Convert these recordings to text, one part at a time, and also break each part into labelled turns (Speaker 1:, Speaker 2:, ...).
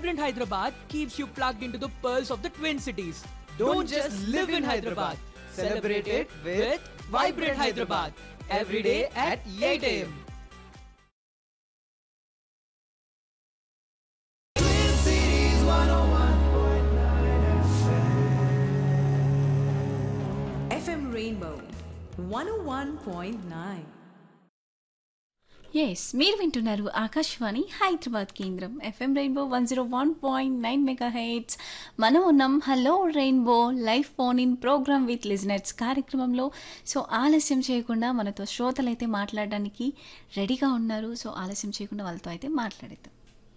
Speaker 1: Vibrant Hyderabad keeps you plugged into the pearls of the Twin Cities. Don't just live in Hyderabad. Celebrate it with Vibrant Hyderabad. Every day at 8 a.m.
Speaker 2: FM Rainbow 101.9.
Speaker 3: Yes మీరు వింటున్నారు ఆకాశవాణి హైదరాబాద్ కేంద్రం FM Rainbow one zero one point nine mega heights మనం ఉన్నాం hello Rainbow live phone in program with listeners కార్యక్రమంలో so ఆలస్యం చేయకుండా మనతో శ్రోతలు అయితే మాట్లాడడానికి రెడీగా ఉన్నారు సో ఆలస్యం చేయకుండా వాళ్ళతో అయితే మాట్లాడేద్దాం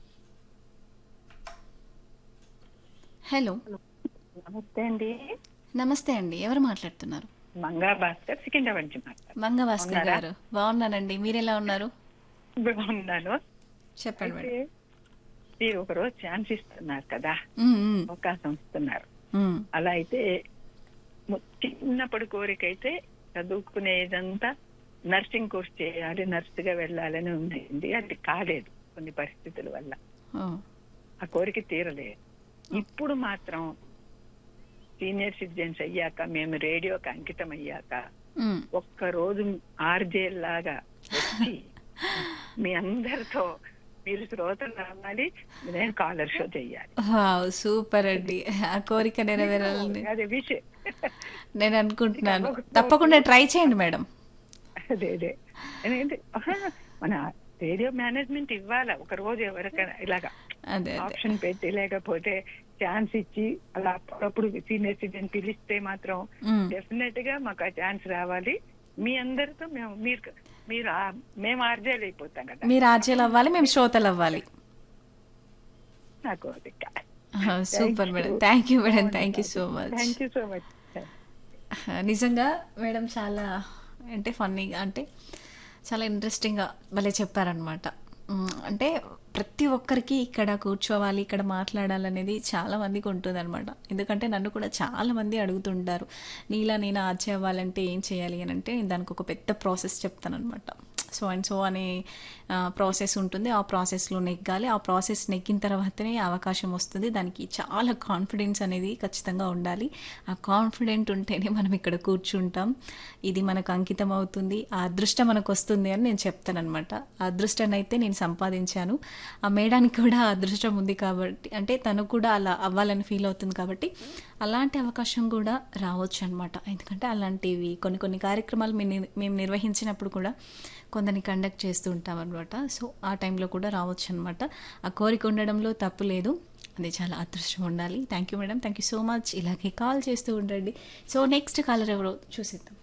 Speaker 3: హలో
Speaker 4: నమస్తే అండి
Speaker 3: నమస్తే అండి ఎవరు మాట్లాడుతున్నారు
Speaker 4: మంగా భాస్కర్ సికింద్రాబాద్ నుంచి మాట్లాడు
Speaker 3: మంగ భాస్కర్
Speaker 4: ఉన్నారా?
Speaker 3: గారు బాగున్నానండి మీరు ఎలా ఉన్నారు
Speaker 4: బాగున్నాను
Speaker 3: చెప్పండి మేడం
Speaker 4: అయితే మీరు ఒక రోజు ఛాన్స్ ఇస్తున్నారు కదా
Speaker 3: ఉమ్, ఉమ్,
Speaker 4: అవకాశం ఇస్తున్నారు
Speaker 3: ఉమ్,
Speaker 4: అలా అయితే ము- చిన్నప్పుడు కోరిక అయితే చదువుకునేదంతా నర్సింగ్ కోర్స్ చేయాలి నర్స్ గా వెళ్ళాలని ఉంది అది కాలేదు కొన్ని పరిస్థితుల వల్ల
Speaker 3: ఓ,
Speaker 4: ఆ కోరిక తీరలేదు ఇప్పుడు మాత్రం సీనియర్ సిటిజన్స్ అయ్యాక మేము రేడియోకి అంకితం అయ్యాక
Speaker 3: ఉమ్.
Speaker 4: ఒక్క రోజు ఆర్జే లాగా వచ్చి మీ అందరితో మీరు శ్రోతలు రావాలి నేను కాలర్ షో చెయ్యాలి
Speaker 3: వావ్ సూపర్ అండి ఆ కోరిక నెరవేరాలని
Speaker 4: అదే విషయం
Speaker 3: నేను అనుకుంటున్నాను తప్పకుండా ట్రై చేయండి మేడం
Speaker 4: అదే అదే ఎందుకంటే ఆహా, మన రేడియో మేనేజ్మెంట్ ఇవ్వాలా ఒక రోజు ఎవరికైనా ఇలాగా
Speaker 3: అదే అదే
Speaker 4: ఆప్షన్ పెట్టి లేకపోతే ఛాన్స్ ఇచ్చి అలా అప్పుడప్పుడు సీనియర్ సిటిజన్ పిలిస్తే మాత్రం
Speaker 3: ఉమ్,
Speaker 4: డెఫినెట్ గా మాకు ఆ ఛాన్స్ రావాలి మీ అందరితో మేము మీరు మీరు ఆ- మేము ఆర్జేలు అయిపోతాం కదా
Speaker 3: మీరు ఆర్జీలు అవ్వాలి మేము శ్రోతలు అవ్వాలి
Speaker 4: నాకు అది
Speaker 3: super madam thank you madam thank you so much
Speaker 4: thank you so much
Speaker 3: నిజంగా మేడం చాలా అంటే ఫన్నీగా అంటే చాలా ఇంట్రెస్టింగ్గా భలే చెప్పారనమాట మ్, అంటే ప్రతి ఒక్కరికి ఇక్కడ కూర్చోవాలి ఇక్కడ మాట్లాడాలనేది చాలా మందికి ఉంటుందన్నమాట ఎందుకంటే నన్ను కూడా చాలా మంది అడుగుతుంటారు నీలా నేను ఆర్చే అవ్వాలంటే ఏం చేయాలి అని అంటే నేను దానికి ఒక పెద్ద ప్రాసెస్ చెప్తానమాట సో అండ్ సో అనే ప్రాసెస్ ఉంటుంది ఆ ప్రాసెస్లో నెగ్గాలి ఆ ప్రాసెస్ నెగ్గిన తర్వాతనే అవకాశం వస్తుంది దానికి చాలా కాన్ఫిడెన్స్ అనేది ఖచ్చితంగా ఉండాలి ఆ కాన్ఫిడెంట్ ఉంటేనే మనం ఇక్కడ కూర్చుంటాం ఇది మనకు అంకితం అవుతుంది ఆ అదృష్టం మనకు వస్తుంది అని నేను చెప్తానమాట ఆ అదృష్టాన్ని అయితే నేను సంపాదించాను ఆ మేడానికి కూడా ఆ అదృష్టం ఉంది కాబట్టి అంటే తను కూడా అలా అవ్వాలని ఫీల్ అవుతుంది కాబట్టి అలాంటి అవకాశం కూడా రావచ్చు అనమాట ఎందుకంటే అలాంటివి కొన్ని కొన్ని కార్యక్రమాలు మేము నిర్- మేము నిర్వహించినప్పుడు కూడా కొందరిని కండక్ట్ చేస్తూ ఉంటాం అనమాట సో ఆ టైంలో కూడా రావచ్చు అనమాట ఆ కోరిక ఉండడంలో తప్పు లేదు అది చాలా అదృష్టం ఉండాలి thank you madam thank you so much ఇలాగే కాల్ చేస్తూ ఉండండి సో నెక్స్ట్ కాలర్ ఎవరో చూసేద్దాం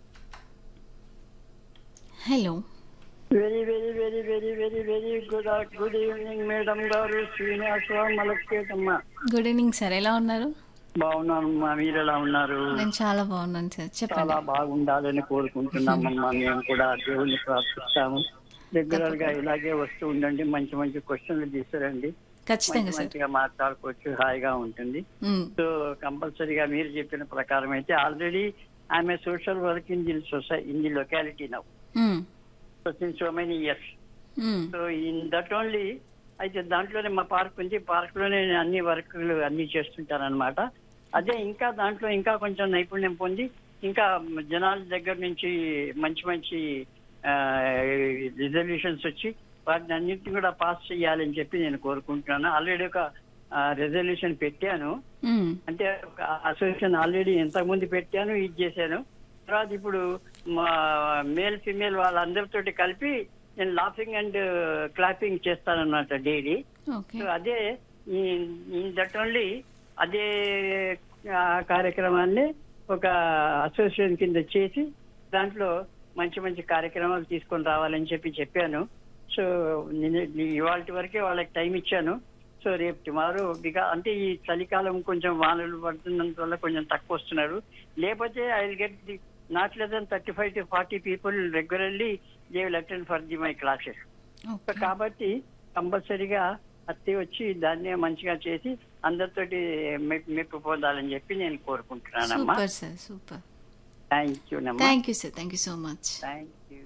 Speaker 3: hello
Speaker 5: very very very very very very good good evening madam గారు శ్రీనివాసరావు మలక్పేటమ్మ
Speaker 3: గుడ్ ఈవినింగ్ సార్ ఎలా ఉన్నారు
Speaker 5: బాగున్నానమ్మా మీరు ఎలా ఉన్నారు
Speaker 3: నేను చాలా బాగున్నాను సార్
Speaker 5: చాలా
Speaker 3: చెప్పండి
Speaker 5: బాగుండాలని కోరుకుంటున్నామమ్మా మేము కూడా దేవుణ్ణి ప్రార్థిస్తాము రెగ్యులర్ గా ఇలాగే వస్తూ ఉండండి మంచి మంచి క్వశ్చన్లు తీసుకురండి
Speaker 3: ఖచ్చితంగా
Speaker 5: మంచి
Speaker 3: సార్
Speaker 5: మంచిగా మాట్లాడుకోవచ్చు హాయిగా ఉంటుంది
Speaker 3: మ్మ్.
Speaker 5: సో కంపల్సరీగా మీరు చెప్పిన ప్రకారం అయితే ఆల్రెడీ ఆమె social work in the society in the locality now
Speaker 3: hmm.
Speaker 5: So since so many years
Speaker 3: hmm.
Speaker 5: So in that only అయితే దాంట్లోనే మా పార్క్ ఉంది పార్క్ లోనే నేను అన్ని వర్క్లు అన్ని చేస్తుంటాను అనమాట అదే ఇంకా దాంట్లో ఇంకా కొంచెం నైపుణ్యం పొంది ఇంకా జనాల దగ్గర నుంచి మంచి మంచి రిజల్యూషన్స్ వచ్చి వాటిని అన్నింటినీ కూడా పాస్ చేయాలని చెప్పి నేను కోరుకుంటున్నాను ఆల్రెడీ ఒక రెజల్యూషన్ పెట్టాను
Speaker 3: మ్మ్.
Speaker 5: అంటే ఒక అసోసియేషన్ ఆల్రెడీ ఇంతకుముందు పెట్టాను ఇది చేశాను తర్వాత ఇప్పుడు మా మేల్ ఫిమేల్ వాళ్ళందరితోటి కలిపి నేను లాఫింగ్ అండ్ క్లాపింగ్ చేస్తానన్నమాట డైలీ
Speaker 3: ఓకే
Speaker 5: సో అదే దట్ ఓన్లీ అదే ఆ, కార్యక్రమాన్ని ఒక అసోసియేషన్ కింద చేసి దాంట్లో మంచి మంచి కార్యక్రమాలు తీసుకొని రావాలని చెప్పి చెప్పాను సో ఇవాళ వరకే వాళ్ళకి టైం ఇచ్చాను సో రేపు టుమారో బికా అంటే ఈ చలికాలం కొంచెం వానలు పడుతున్నంత వల్ల కొంచెం తక్కువ వస్తున్నారు లేకపోతే I will get the not less than thirty five to forty people regularly they will attend for the my classes
Speaker 3: okay
Speaker 5: కాబట్టి కంపల్సరీగా అత్తి వచ్చి దాన్నే మంచిగా చేసి అందరితోటి మెప్పు మెప్పు పొందాలని చెప్పి నేను కోరుకుంటున్నానమ్మా
Speaker 3: super sir super
Speaker 5: thank you నమ్మా
Speaker 3: thank you sir thank you so much
Speaker 5: thank you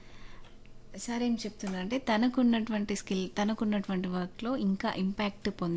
Speaker 3: sir ఏం చెప్తున్నా అంటే తనకున్నటువంటి స్కిల్ తనకున్నటువంటి వర్క్లో ఇంకా ఇంపాక్ట్ పొంది